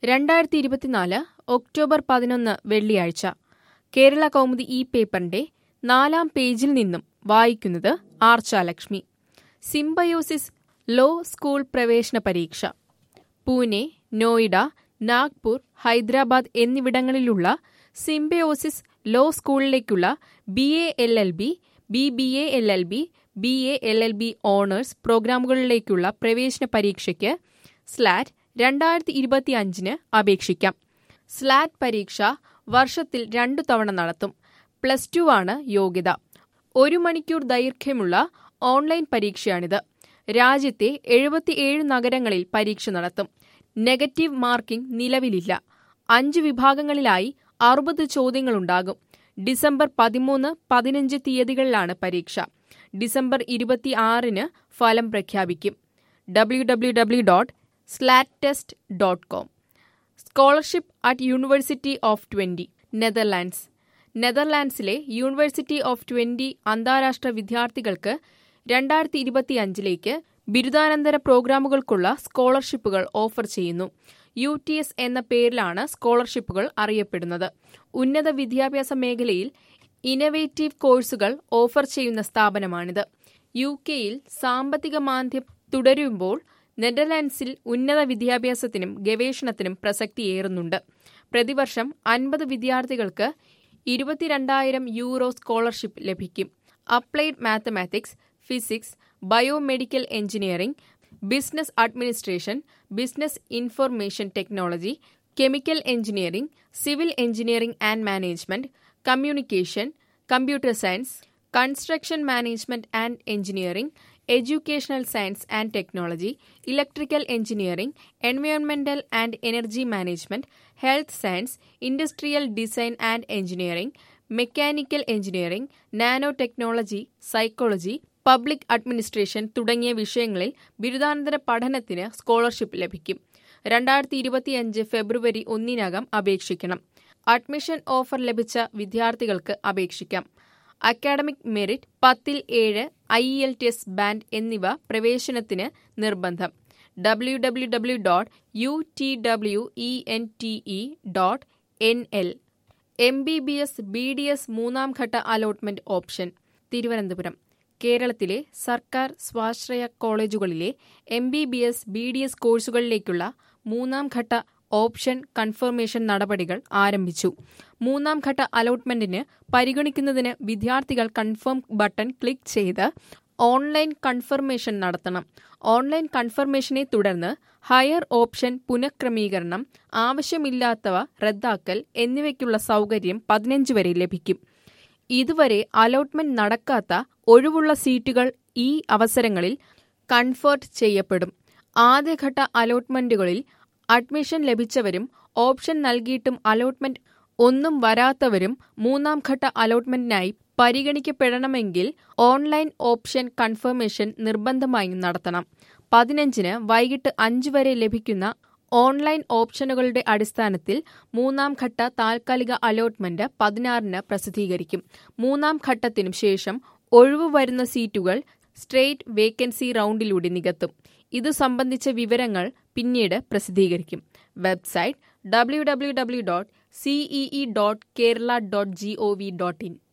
രണ്ടായിരത്തി ഇരുപത്തിനാല് ഒക്ടോബർ പതിനൊന്ന് വെള്ളിയാഴ്ച കേരള കൗമുദി ഈ പേപ്പറിന്റെ നാലാം പേജിൽ നിന്നും വായിക്കുന്നത് ആർച്ചാലക്ഷ്മി സിംബയോസിസ് ലോ സ്കൂൾ പ്രവേശന പരീക്ഷ പൂനെ നോയിഡ നാഗ്പൂർ ഹൈദരാബാദ് എന്നിവിടങ്ങളിലുള്ള സിംബയോസിസ് ലോ സ്കൂളിലേക്കുള്ള B A L L B B B A L L B B A L L B honours പ്രോഗ്രാമുകളിലേക്കുള്ള പ്രവേശന പരീക്ഷയ്ക്ക് സ്ലാറ്റ് രണ്ടായിരത്തി ഇരുപത്തിയഞ്ചിന് അപേക്ഷിക്കാം സ്ലാറ്റ് പരീക്ഷ വർഷത്തിൽ രണ്ടു തവണ നടത്തും പ്ലസ് ടു ആണ് യോഗ്യത ഒരു മണിക്കൂർ ദൈർഘ്യമുള്ള ഓൺലൈൻ പരീക്ഷയാണിത് രാജ്യത്തെ എഴുപത്തിയേഴ് നഗരങ്ങളിൽ പരീക്ഷ നടത്തും നെഗറ്റീവ് മാർക്കിംഗ് നിലവിലില്ല അഞ്ച് വിഭാഗങ്ങളിലായി അറുപത് ചോദ്യങ്ങളുണ്ടാകും ഡിസംബർ പതിമൂന്ന് പതിനഞ്ച് തീയതികളിലാണ് പരീക്ഷ ഡിസംബർ ഇരുപത്തിയാറിന് ഫലം പ്രഖ്യാപിക്കും W W W dot SLAT test dot com scholarship at university of Twente Netherlands നെതർലാൻഡ്സിലെ യൂണിവേഴ്സിറ്റി ഓഫ് ട്വന്റി അന്താരാഷ്ട്ര വിദ്യാർത്ഥികൾക്ക് രണ്ടായിരത്തി ഇരുപത്തിയഞ്ചിലേക്ക് ബിരുദാനന്തര പ്രോഗ്രാമുകൾക്കുള്ള സ്കോളർഷിപ്പുകൾ ഓഫർ ചെയ്യുന്നു യു ടി എസ് എന്ന പേരിലാണ് സ്കോളർഷിപ്പുകൾ അറിയപ്പെടുന്നത് ഉന്നത വിദ്യാഭ്യാസ മേഖലയിൽ ഇന്നവേറ്റീവ് കോഴ്സുകൾ ഓഫർ ചെയ്യുന്ന സ്ഥാപനമാണിത് യു കെയിൽ സാമ്പത്തിക മാന്ദ്യം തുടരുമ്പോൾ നെതർലാൻഡ്സിൽ ഉന്നത വിദ്യാഭ്യാസത്തിനും ഗവേഷണത്തിനും പ്രസക്തിയേറുന്നുണ്ട് പ്രതിവർഷം അൻപത് വിദ്യാർത്ഥികൾക്ക് ഇരുപത്തിരണ്ടായിരം യൂറോ സ്കോളർഷിപ്പ് ലഭിക്കും applied mathematics physics biomedical engineering business administration business information technology chemical engineering civil engineering and management communication computer science construction management and engineering educational science and technology electrical engineering എൻവയോൺമെന്റൽ and energy management health science industrial design and engineering mechanical engineering nano technology psychology public administration തുടങ്ങിയ വിഷയങ്ങളിൽ ബിരുദാനന്തര പഠനത്തിന് scholarship ലഭിക്കും രണ്ടായിരത്തി ഇരുപത്തിയഞ്ച് ഫെബ്രുവരി ഒന്നിനകം അപേക്ഷിക്കണം admission offer ലഭിച്ച വിദ്യാർത്ഥികൾക്ക് അപേക്ഷിക്കാം അക്കാഡമിക് മെറിറ്റ് പത്തിൽ ഏഴ് I L T S band എന്നിവ പ്രവേശനത്തിന് നിർബന്ധം W W W dot U T W E N T E dot N L M B B S B D S മൂന്നാം ഘട്ട അലോട്ട്മെന്റ് ഓപ്ഷൻ തിരുവനന്തപുരം കേരളത്തിലെ സർക്കാർ സ്വാശ്രയ കോളേജുകളിലെ M B B S B D S കോഴ്സുകളിലേക്കുള്ള മൂന്നാം ഘട്ട ഓപ്ഷൻ കൺഫർമേഷൻ നടപടികൾ ആരംഭിച്ചു മൂന്നാം ഘട്ട അലോട്ട്മെന്റിന് പരിഗണിക്കുന്നതിന് വിദ്യാർത്ഥികൾ കൺഫേം ബട്ടൺ ക്ലിക്ക് ചെയ്ത് ഓൺലൈൻ കൺഫർമേഷൻ നടത്തണം ഓൺലൈൻ കൺഫർമേഷനെ തുടർന്ന് ഹയർ ഓപ്ഷൻ പുനഃക്രമീകരണം ആവശ്യമില്ലാത്തവ റദ്ദാക്കൽ എന്നിവയ്ക്കുള്ള സൗകര്യം പതിനഞ്ച് വരെ ലഭിക്കും ഇതുവരെ അലോട്ട്മെന്റ് നടക്കാത്ത ഒഴിവുള്ള സീറ്റുകൾ ഈ അവസരങ്ങളിൽ കൺഫേർട്ട് ചെയ്യപ്പെടും ആദ്യഘട്ട അലോട്ട്മെന്റുകളിൽ അഡ്മിഷൻ ലഭിച്ചവരും ഓപ്ഷൻ നൽകിയിട്ടും അലോട്ട്മെന്റ് ഒന്നും വരാത്തവരും മൂന്നാം ഘട്ട അലോട്ട്മെന്റിനായി പരിഗണിക്കപ്പെടണമെങ്കിൽ ഓൺലൈൻ ഓപ്ഷൻ കൺഫർമേഷൻ നിർബന്ധമായും നടത്തണം പതിനഞ്ചിന് വൈകിട്ട് അഞ്ച് വരെ ലഭിക്കുന്ന ഓൺലൈൻ ഓപ്ഷനുകളുടെ അടിസ്ഥാനത്തിൽ മൂന്നാം ഘട്ട താൽക്കാലിക അലോട്ട്മെന്റ് പതിനാറിന് പ്രസിദ്ധീകരിക്കും മൂന്നാം ഘട്ടത്തിനു ശേഷം ഒഴിവു വരുന്ന സീറ്റുകൾ സ്ട്രേറ്റ് വേക്കൻസി റൗണ്ടിലൂടെ നികത്തും ഇതു സംബന്ധിച്ച വിവരങ്ങൾ പിന്നീട് പ്രസിദ്ധീകരിക്കും website W W W dot C E E dot Kerala dot G O V dot in